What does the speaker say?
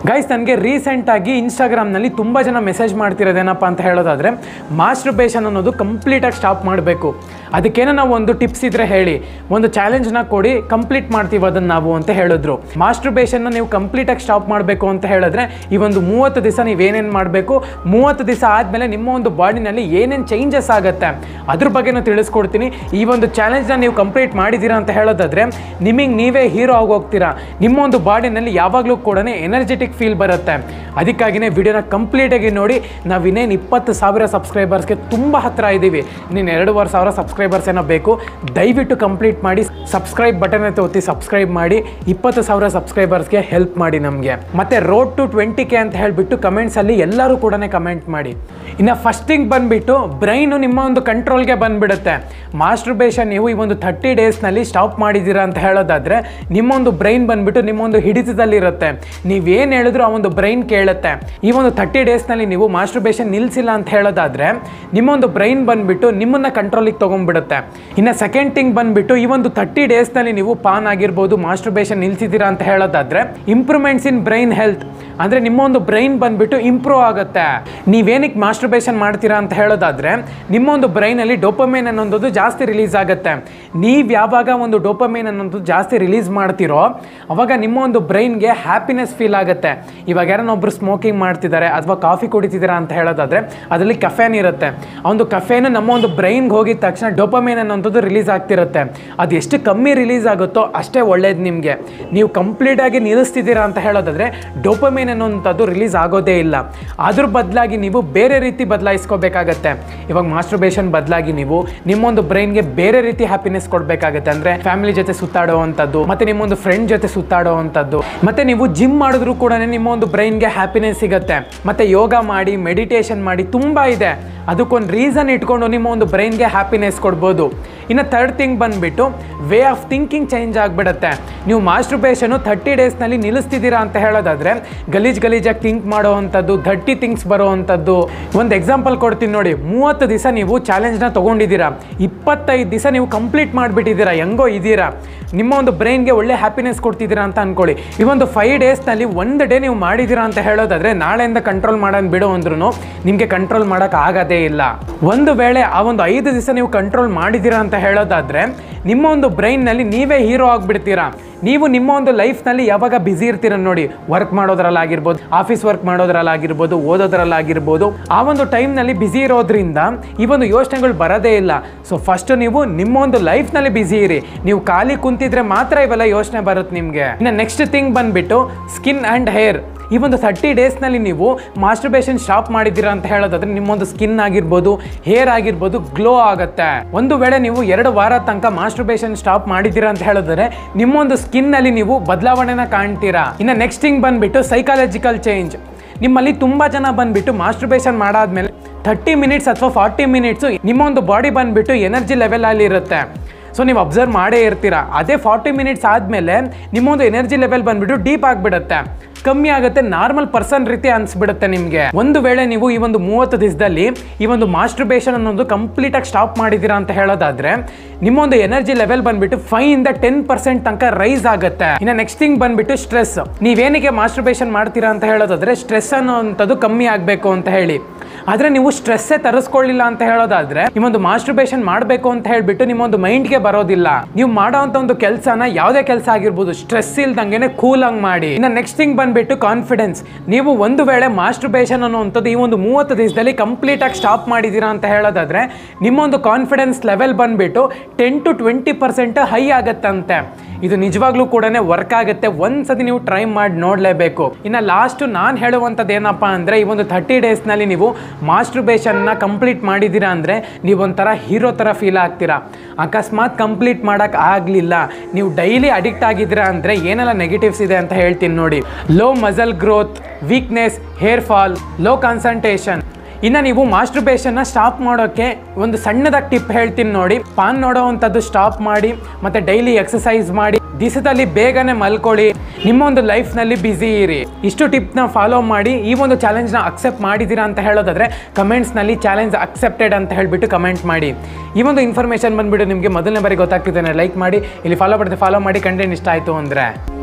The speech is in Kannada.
ಗೈಸ್ ನನಗೆ ರೀಸೆಂಟಾಗಿ ಇನ್ಸ್ಟಾಗ್ರಾಮ್ನಲ್ಲಿ ತುಂಬ ಜನ ಮೆಸೇಜ್ ಮಾಡ್ತಿರೋದೇನಪ್ಪ ಅಂತ ಹೇಳೋದಾದರೆ ಮಾಸ್ಟರ್ಬೇಷನ್ ಅನ್ನೋದು ಕಂಪ್ಲೀಟಾಗಿ ಸ್ಟಾಪ್ ಮಾಡಬೇಕು ಅದಕ್ಕೇನೋ ನಾವು ಒಂದು ಟಿಪ್ಸ್ ಇದ್ರೆ ಹೇಳಿ ಒಂದು ಚಾಲೆಂಜ್ನ ಕೊಡಿ ಕಂಪ್ಲೀಟ್ ಮಾಡ್ತೀವಿ ಅದನ್ನು ನಾವು ಅಂತ ಹೇಳಿದ್ರು ಮಾಸ್ಟರ್ಬೇಷನ್ನ ನೀವು ಕಂಪ್ಲೀಟಾಗಿ ಸ್ಟಾಪ್ ಮಾಡಬೇಕು ಅಂತ ಹೇಳಿದ್ರೆ ಈ ಒಂದು ಮೂವತ್ತು ದಿವಸ ನೀವೇನೇನು ಮಾಡಬೇಕು ಮೂವತ್ತು ದಿವಸ ಆದಮೇಲೆ ನಿಮ್ಮ ಒಂದು ಬಾಡಿನಲ್ಲಿ ಏನೇನು ಚೇಂಜಸ್ ಆಗುತ್ತೆ ಅದ್ರ ಬಗ್ಗೆನೂ ತಿಳಿಸ್ಕೊಡ್ತೀನಿ ಈ ಒಂದು ಚಾಲೆಂಜ್ನ ನೀವು ಕಂಪ್ಲೀಟ್ ಮಾಡಿದ್ದೀರಾ ಅಂತ ಹೇಳೋದಾದ್ರೆ ನಿಮಗೆ ನೀವೇ ಹೀರೋ ಆಗೋಗ್ತೀರಾ ನಿಮ್ಮ ಒಂದು ಬಾಡಿನಲ್ಲಿ ಯಾವಾಗಲೂ ಕೂಡ ಎನರ್ಜೆಟಿಕ್ ಫೀಲ್ ಬರುತ್ತೆ ಅದಕ್ಕಾಗಿಯೇ ವಿಡಿಯೋನ ಕಂಪ್ಲೀಟಾಗಿ ನೋಡಿ ನಾವು ಇನ್ನೇನು ಇಪ್ಪತ್ತು ಸಾವಿರ ಸಬ್ಸ್ಕ್ರೈಬರ್ಸ್ಗೆ ತುಂಬ ಹತ್ತಿರ ಇದ್ದೀವಿ ಇನ್ನೇನು ಎರಡೂವರೆ ಸಾವಿರ ಸಬ್ಸ್ಕ್ರೈಬರ್ಸ್ ಏನೋ ಬೇಕು ದಯವಿಟ್ಟು ಕಂಪ್ಲೀಟ್ ಮಾಡಿ ಸಬ್ಸ್ಕ್ರೈಬ್ ಬಟನ್ ಒತ್ತಿ ಸಬ್ಸ್ಕ್ರೈಬ್ ಮಾಡಿ ಇಪ್ಪತ್ತು ಸಾವಿರ ಸಬ್ಸ್ಕ್ರೈಬರ್ಸ್ಗೆ ಹೆಲ್ಪ್ ಮಾಡಿ ನಮಗೆ ಮತ್ತೆ ರೋಡ್ ಟು ಟ್ವೆಂಟಿ ಕೆ ಅಂತ ಹೇಳಿಬಿಟ್ಟು ಕಮೆಂಟ್ಸಲ್ಲಿ ಎಲ್ಲರೂ ಕೂಡ ಕಮೆಂಟ್ ಮಾಡಿ ಇನ್ನು ಫಸ್ಟಿಂಗ್ ಬಂದುಬಿಟ್ಟು ಬ್ರೈನು ನಿಮ್ಮ ಒಂದು ಕಂಟ್ರೋಲ್ಗೆ ಬಂದುಬಿಡುತ್ತೆ ಮಾಸ್ಟರ್ಬೇಷನ್ ನೀವು ಈ ಒಂದು ಥರ್ಟಿ ಡೇಸ್ನಲ್ಲಿ ಸ್ಟಾಪ್ ಮಾಡಿದ್ದೀರಾ ಅಂತ ಹೇಳೋದಾದರೆ ನಿಮ್ಮೊಂದು ಬ್ರೈನ್ ಬಂದುಬಿಟ್ಟು ನಿಮ್ಮೊಂದು ಹಿಡಿತದಲ್ಲಿರುತ್ತೆ ನೀವೇನು ಹೇಳಿದ್ರು ಆ ಒಂದು ಬ್ರೈನ್ ಕೇಳುತ್ತೆ ಈ ಒಂದು ಥರ್ಟಿ ಡೇಸ್ನಲ್ಲಿ ನೀವು ಮಾಸ್ಟರ್ಬೇಷನ್ ನಿಲ್ಲಿಸಿಲ್ಲ ಅಂತ ಹೇಳೋದಾದರೆ ನಿಮ್ಮೊಂದು ಬ್ರೈನ್ ಬಂದುಬಿಟ್ಟು ನಿಮ್ಮನ್ನು ಕಂಟ್ರೋಲಿಗೆ ತೊಗೊಂಡ್ಬಿಡುತ್ತೆ ಇನ್ನು ಸೆಕೆಂಡ್ ಥಿಂಗ್ ಬಂದುಬಿಟ್ಟು ಈ ಒಂದು ಥರ್ಟಿ ಡೇಸ್ನಲ್ಲಿ ನೀವು ಪಾನ್ ಆಗಿರ್ಬೋದು ಮಾಸ್ಟರ್ಬೇಷನ್ ನಿಲ್ಸಿದ್ದೀರಾ ಅಂತ ಹೇಳೋದಾದರೆ ಇಂಪ್ರೂವ್ಮೆಂಟ್ಸ್ ಇನ್ ಬ್ರೈನ್ ಹೆಲ್ತ್ ಅಂದರೆ ನಿಮ್ಮ ಒಂದು ಬ್ರೈನ್ ಬಂದುಬಿಟ್ಟು ಇಂಪ್ರೂವ್ ಆಗುತ್ತೆ ನೀವೇನಕ್ಕೆ ಮಾಸ್ಟರ್ಬೇಷನ್ ಮಾಡ್ತೀರಾ ಅಂತ ಹೇಳೋದಾದರೆ ನಿಮ್ಮ ಒಂದು ಬ್ರೈನಲ್ಲಿ ಡೋಪಮೇನ್ ಅನ್ನೋದು ಜಾಸ್ತಿ ರಿಲೀಸ್ ಆಗುತ್ತೆ ನೀವು ಯಾವಾಗ ಒಂದು ಡೋಪಮೇನ್ ಅನ್ನೋದು ಜಾಸ್ತಿ ರಿಲೀಸ್ ಮಾಡ್ತೀರೋ ಅವಾಗ ನಿಮ್ಮ ಒಂದು ಬ್ರೈನ್ಗೆ ಹ್ಯಾಪಿನೆಸ್ ಫೀಲ್ ಆಗುತ್ತೆ ಇವಾಗ ಯಾರನ್ನೊಬ್ರು ಸ್ಮೋಕಿಂಗ್ ಮಾಡ್ತಿದ್ದಾರೆ ಅಥವಾ ಕಾಫಿ ಕುಡಿತಿದ್ದೀರಾ ಅಂತ ಹೇಳೋದಾದರೆ ಅದರಲ್ಲಿ ಕಫೇನ್ ಇರುತ್ತೆ ಆ ಒಂದು ಕಫೇನು ನಮ್ಮ ಒಂದು ಬ್ರೈನ್ಗೆ ಹೋಗಿದ ತಕ್ಷಣ ಡೋಪಮೇನ್ ಅನ್ನೋಂಥದ್ದು ರಿಲೀಸ್ ಆಗ್ತಿರುತ್ತೆ ಅದು ಎಷ್ಟು ಕಮ್ಮಿ ರಿಲೀಸ್ ಆಗುತ್ತೋ ಅಷ್ಟೇ ಒಳ್ಳೇದು ನಿಮಗೆ ನೀವು ಕಂಪ್ಲೀಟಾಗಿ ನಿಲ್ಲಿಸ್ತಿದ್ದೀರಾ ಅಂತ ಹೇಳೋದಾದರೆ ಡೋಪಮೇನ್ ಅನ್ನೋಂಥದ್ದು ರಿಲೀಸ್ ಆಗೋದೇ ಇಲ್ಲ ಅದ್ರ ಬದಲಾಗಿ ನೀವು ಬೇರೆ ರೀತಿ ಬದಲಾಯಿಸ್ಕೋಬೇಕಾಗತ್ತೆ ಇವಾಗ ಮಾಸ್ಟರ್ಬೇಷನ್ ಬದಲಾಗಿ ನೀವು ನಿಮ್ಮೊಂದು ಬ್ರೈನ್ಗೆ ಬೇರೆ ರೀತಿ ಹ್ಯಾಪಿನೆಸ್ ಕೊಡಬೇಕಾಗತ್ತೆ ಅಂದರೆ ಫ್ಯಾಮಿಲಿ ಜೊತೆ ಸುತ್ತಾಡೋ ಅಂಥದ್ದು ಮತ್ತು ನಿಮ್ಮೊಂದು ಫ್ರೆಂಡ್ ಜೊತೆ ಸುತ್ತಾಡೋ ಅಂಥದ್ದು ಮತ್ತು ನೀವು ಜಿಮ್ ಮಾಡಿದ್ರು ಕೂಡ ನಿಮ್ಮ ಒಂದು ಬ್ರೈನ್ಗೆ ಹ್ಯಾಪಿನೆಸ್ ಸಿಗುತ್ತೆ ಮತ್ತು ಯೋಗ ಮಾಡಿ ಮೆಡಿಟೇಷನ್ ಮಾಡಿ ತುಂಬ ಇದೆ ಅದಕ್ಕೊಂದು ರೀಸನ್ ಇಟ್ಕೊಂಡು ನಿಮ್ಮ ಒಂದು ಬ್ರೈನ್ಗೆ ಹ್ಯಾಪಿನೆಸ್ ಕೊಡ್ಬೋದು ಇನ್ನು ಥರ್ಡ್ ಥಿಂಗ್ ಬಂದುಬಿಟ್ಟು ವೇ ಆಫ್ ಥಿಂಕಿಂಗ್ ಚೇಂಜ್ ಆಗಿಬಿಡುತ್ತೆ ನೀವು ಮಾಸ್ಟರ್ಬೇಷನು ಥರ್ಟಿ ಡೇಸ್ನಲ್ಲಿ ನಿಲ್ಲಿಸ್ತಿದ್ದೀರಾ ಅಂತ ಹೇಳೋದಾದರೆ ಗಲೀಜ್ ಗಲೀಜಾಗಿ ಥಿಂಕ್ ಮಾಡೋ ಅಂಥದ್ದು ಧಟ್ಟಿ ಥಿಂಗ್ಸ್ ಬರೋ ಅಂಥದ್ದು ಒಂದು ಎಕ್ಸಾಂಪಲ್ ಕೊಡ್ತೀನಿ ನೋಡಿ ಮೂವತ್ತು ದಿವಸ ನೀವು ಚಾಲೆಂಜ್ನ ತೊಗೊಂಡಿದ್ದೀರಾ ಇಪ್ಪತ್ತೈದು ದಿವಸ ನೀವು ಕಂಪ್ಲೀಟ್ ಮಾಡಿಬಿಟ್ಟಿದ್ದೀರಾ ಹೆಂಗೋ ಇದ್ದೀರಾ ನಿಮ್ಮ ಒಂದು ಬ್ರೈನ್ಗೆ ಒಳ್ಳೆ ಹ್ಯಾಪಿನೆಸ್ ಕೊಡ್ತಿದ್ದೀರಾ ಅಂತ ಅಂದ್ಕೊಳ್ಳಿ ಈ ಒಂದು ಫೈವ್ ಡೇಸ್ನಲ್ಲಿ ಒಂದು ಡೇ ನೀವು ಮಾಡಿದ್ದೀರಾ ಅಂತ ಹೇಳೋದಾದರೆ ನಾಳೆಯಿಂದ ಕಂಟ್ರೋಲ್ ಮಾಡೋದು ಬಿಡು ಅಂದ್ರೂ ನಿಮಗೆ ಕಂಟ್ರೋಲ್ ಮಾಡೋಕೆ ಆಗೋದೇ ಇಲ್ಲ ಒಂದು ವೇಳೆ ಆ ಒಂದು ಐದು ದಿವಸ ನೀವು ಕಂಟ್ರೋಲ್ ಮಾಡಿದ್ದೀರಾ ಅಂತ ಹೇಳೋದಾದರೆ ನಿಮ್ಮ ಒಂದು ಬ್ರೈನ್ನಲ್ಲಿ ನೀವೇ ಹೀರೋ ಆಗಿಬಿಡ್ತೀರಾ ನೀವು ನಿಮ್ಮ ಒಂದು ಲೈಫ್ನಲ್ಲಿ ಯಾವಾಗ ಬ್ಯುಸಿ ಇರ್ತೀರ ನೋಡಿ ವರ್ಕ್ ಮಾಡೋದ್ರಲ್ಲಾಗಿರ್ಬೋದು ಆಫೀಸ್ ವರ್ಕ್ ಮಾಡೋದ್ರಲ್ಲಾಗಿರ್ಬೋದು ಓದೋದ್ರಲ್ಲಾಗಿರ್ಬೋದು ಆ ಒಂದು ಟೈಮ್ನಲ್ಲಿ ಬ್ಯುಸಿ ಇರೋದ್ರಿಂದ ಈ ಒಂದು ಯೋಚನೆಗಳು ಬರೋದೇ ಇಲ್ಲ ಸೊ ಫಸ್ಟ್ ನೀವು ನಿಮ್ಮ ಒಂದು ಲೈಫ್ನಲ್ಲಿ ಬ್ಯುಸಿ ಇರಿ ನೀವು ಖಾಲಿ ಕುಂತಿದ್ರೆ ಮಾತ್ರ ಇವೆಲ್ಲ ಯೋಚನೆ ಬರುತ್ತೆ ನಿಮಗೆ ಇನ್ನು ನೆಕ್ಸ್ಟ್ ಥಿಂಗ್ ಬಂದುಬಿಟ್ಟು ಸ್ಕಿನ್ ಆ್ಯಂಡ್ ಹೇರ್ ಈ ಒಂದು ಥರ್ಟಿ ಡೇಸ್ನಲ್ಲಿ ನೀವು ಮಾಸ್ಟರ್ಬೇಷನ್ ಸ್ಟಾಪ್ ಮಾಡಿದ್ದೀರಾ ಅಂತ ಹೇಳೋದಾದ್ರೆ ನಿಮ್ಮೊಂದು ಸ್ಕಿನ್ ಆಗಿರ್ಬೋದು ಹೇರ್ ಆಗಿರ್ಬೋದು ಗ್ಲೋ ಆಗುತ್ತೆ ಒಂದು ವೇಳೆ ನೀವು ಎರಡು ವಾರ ತನಕ ಮಾಸ್ಟರ್ಬೇಷನ್ ಸ್ಟಾಪ್ ಮಾಡಿದ್ದೀರಾ ಅಂತ ಹೇಳಿದ್ರೆ ನಿಮ್ಮೊಂದು ಸ್ಕಿನ್ನಲ್ಲಿ ನೀವು ಬದಲಾವಣೆನ ಕಾಣ್ತೀರಾ ಇನ್ನು ನೆಕ್ಸ್ಟ್ ಥಿಂಗ್ ಬಂದುಬಿಟ್ಟು ಸೈಕಾಲಜಿಕಲ್ ಚೇಂಜ್ ನಿಮ್ಮಲ್ಲಿ ತುಂಬ ಜನ ಬಂದುಬಿಟ್ಟು ಮಾಸ್ಟರ್ಬೇಷನ್ ಮಾಡಾದ್ಮೇಲೆ ಥರ್ಟಿ ಮಿನಿಟ್ಸ್ ಅಥವಾ ಫಾರ್ಟಿ ಮಿನಿಟ್ಸು ನಿಮ್ಮ ಒಂದು ಬಾಡಿ ಬಂದುಬಿಟ್ಟು ಎನರ್ಜಿ ಲೆವೆಲಲ್ಲಿ ಇರುತ್ತೆ ಸೊ ನೀವು ಅಬ್ಸರ್ವ್ ಮಾಡೇ ಇರ್ತೀರಾ ಅದೇ ಫಾರ್ಟಿ ಮಿನಿಟ್ಸ್ ಆದಮೇಲೆ ನಿಮ್ಮೊಂದು ಎನರ್ಜಿ ಲೆವೆಲ್ ಬಂದುಬಿಟ್ಟು ಡೀಪ್ ಆಗಿಬಿಡುತ್ತೆ ಕಮ್ಮಿ ಆಗುತ್ತೆ ನಾರ್ಮಲ್ ಪರ್ಸನ್ ರೀತಿ ಅನ್ಸ್ಬಿಡುತ್ತೆ ನಿಮಗೆ ಒಂದು ವೇಳೆ ನೀವು ಈ ಒಂದು ಮೂವತ್ತು ದಿವಸದಲ್ಲಿ ಈ ಒಂದು ಮಾಸ್ಟರ್ಬೇಷನ್ ಅನ್ನೋದು ಕಂಪ್ಲೀಟಾಗಿ ಸ್ಟಾಪ್ ಮಾಡಿದ್ದೀರಾ ಅಂತ ಹೇಳೋದಾದ್ರೆ ನಿಮ್ಮೊಂದು ಎನರ್ಜಿ ಲೆವೆಲ್ ಬಂದ್ಬಿಟ್ಟು ಫೈವ್ ಇಂದ ಟೆನ್ ಪರ್ಸೆಂಟ್ ತನಕ ರೈಸ್ ಆಗುತ್ತೆ ಇನ್ನು ನೆಕ್ಸ್ಟ್ ಥಿಂಗ್ ಬಂದ್ಬಿಟ್ಟು ಸ್ಟ್ರೆಸ್ ನೀವೇನಿಗೆ ಮಾಸ್ಟರ್ಬೇಷನ್ ಮಾಡ್ತೀರಾ ಅಂತ ಹೇಳೋದಾದ್ರೆ ಸ್ಟ್ರೆಸ್ ಅನ್ನೋಂಥದ್ದು ಕಮ್ಮಿ ಆಗಬೇಕು ಅಂತ ಹೇಳಿ ಆದರೆ ನೀವು ಸ್ಟ್ರೆಸ್ಸೇ ತರಿಸ್ಕೊಳ್ಳಿಲ್ಲ ಅಂತ ಹೇಳೋದಾದ್ರೆ ನಿಮ್ಮೊಂದು ಮಾಸ್ಟರ್ಬೇಷನ್ ಮಾಡಬೇಕು ಅಂತ ಹೇಳ್ಬಿಟ್ಟು ನಿಮ್ಮೊಂದು ಮೈಂಡ್ಗೆ ಬರೋದಿಲ್ಲ ನೀವು ಮಾಡೋಂಥ ಒಂದು ಕೆಲಸನ ಯಾವುದೇ ಕೆಲಸ ಆಗಿರ್ಬೋದು ಸ್ಟ್ರೆಸ್ ಇಲ್ದಂಗೆನೆ ಕೂಲ್ ಆಗಿ ಮಾಡಿ ಇನ್ನು ನೆಕ್ಸ್ಟ್ ಥಿಂಗ್ ಬಂದ್ಬಿಟ್ಟು ಕಾನ್ಫಿಡೆನ್ಸ್ ನೀವು ಒಂದು ವೇಳೆ ಮಾಸ್ಟರ್ಬೇಷನ್ ಅನ್ನುವಂಥದ್ದು ಈ ಒಂದು ಮೂವತ್ತು ದಿವಸದಲ್ಲಿ ಕಂಪ್ಲೀಟ್ ಆಗಿ ಸ್ಟಾಪ್ ಮಾಡಿದ್ದೀರಾ ಅಂತ ಹೇಳೋದಾದ್ರೆ ನಿಮ್ಮೊಂದು ಕಾನ್ಫಿಡೆನ್ಸ್ ಲೆವೆಲ್ ಬಂದ್ಬಿಟ್ಟು ten to twenty percent high ಆಗತ್ತಂತೆ ಇದು ನಿಜವಾಗ್ಲೂ ಕೂಡ ವರ್ಕ್ ಆಗುತ್ತೆ ಒಂದ್ಸತಿ ನೀವು ಟ್ರೈ ಮಾಡಿ ನೋಡಲೇಬೇಕು ಇನ್ನು ಲಾಸ್ಟ್ ನಾನು ಹೇಳುವಂಥದ್ದು ಏನಪ್ಪ ಅಂದರೆ ಈ ಒಂದು ಥರ್ಟಿ ಡೇಸ್ನಲ್ಲಿ ನೀವು ಮಾಸ್ಟರ್ಬೇಷನ್ನ ಕಂಪ್ಲೀಟ್ ಮಾಡಿದ್ದೀರಾ ಅಂದರೆ ನೀವು ಒಂಥರ ಹೀರೋ ಥರ ಫೀಲ್ ಆಗ್ತೀರಾ ಅಕಸ್ಮಾತ್ ಕಂಪ್ಲೀಟ್ ಮಾಡೋಕ್ಕೆ ಆಗಲಿಲ್ಲ ನೀವು ಡೈಲಿ ಅಡಿಕ್ಟ್ ಆಗಿದ್ದೀರಾ ಅಂದರೆ ಏನೆಲ್ಲ ನೆಗೆಟಿವ್ಸ್ ಇದೆ ಅಂತ ಹೇಳ್ತೀನಿ ನೋಡಿ low muscle growth weakness hair fall low concentration ಇನ್ನು ನೀವು ಮಾಸ್ಟರ್ಬೇಷನ್ನ ಸ್ಟಾಪ್ ಮಾಡೋಕ್ಕೆ ಒಂದು ಸಣ್ಣದಾಗಿ ಟಿಪ್ ಹೇಳ್ತೀನಿ ನೋಡಿ ಪಾನ್ ನೋಡೋವಂಥದ್ದು ಸ್ಟಾಪ್ ಮಾಡಿ ಮತ್ತು ಡೈಲಿ ಎಕ್ಸಸೈಸ್ ಮಾಡಿ ದಿವಸದಲ್ಲಿ ಬೇಗನೆ ಮಲ್ಕೊಳ್ಳಿ ನಿಮ್ಮ ಒಂದು ಲೈಫ್ನಲ್ಲಿ ಬ್ಯುಸಿ ಇರಿ ಇಷ್ಟು ಟಿಪ್ನ ಫಾಲೋ ಮಾಡಿ ಈ ಒಂದು ಚಾಲೆಂಜ್ನ ಅಕ್ಸೆಪ್ಟ್ ಮಾಡಿದ್ದೀರಾ ಅಂತ ಹೇಳೋದಾದ್ರೆ ಕಮೆಂಟ್ಸ್ನಲ್ಲಿ ಚಾಲೆಂಜ್ ಅಕ್ಸೆಪ್ಟೆಡ್ ಅಂತ ಹೇಳಿಬಿಟ್ಟು ಕಮೆಂಟ್ ಮಾಡಿ ಈ ಒಂದು ಇನ್ಫಾರ್ಮೇಷನ್ ಬಂದುಬಿಟ್ಟು ನಿಮಗೆ ಮೊದಲನೇ ಬಾರಿ ಗೊತ್ತಾಗ್ತಿದ್ದೇನೆ ಲೈಕ್ ಮಾಡಿ ಇಲ್ಲಿ ಫಾಲೋ ಮಾಡಿದೆ ಫಾಲೋ ಮಾಡಿ ಕಂಟೆಂಟ್ ಇಷ್ಟ ಆಯಿತು ಅಂದರೆ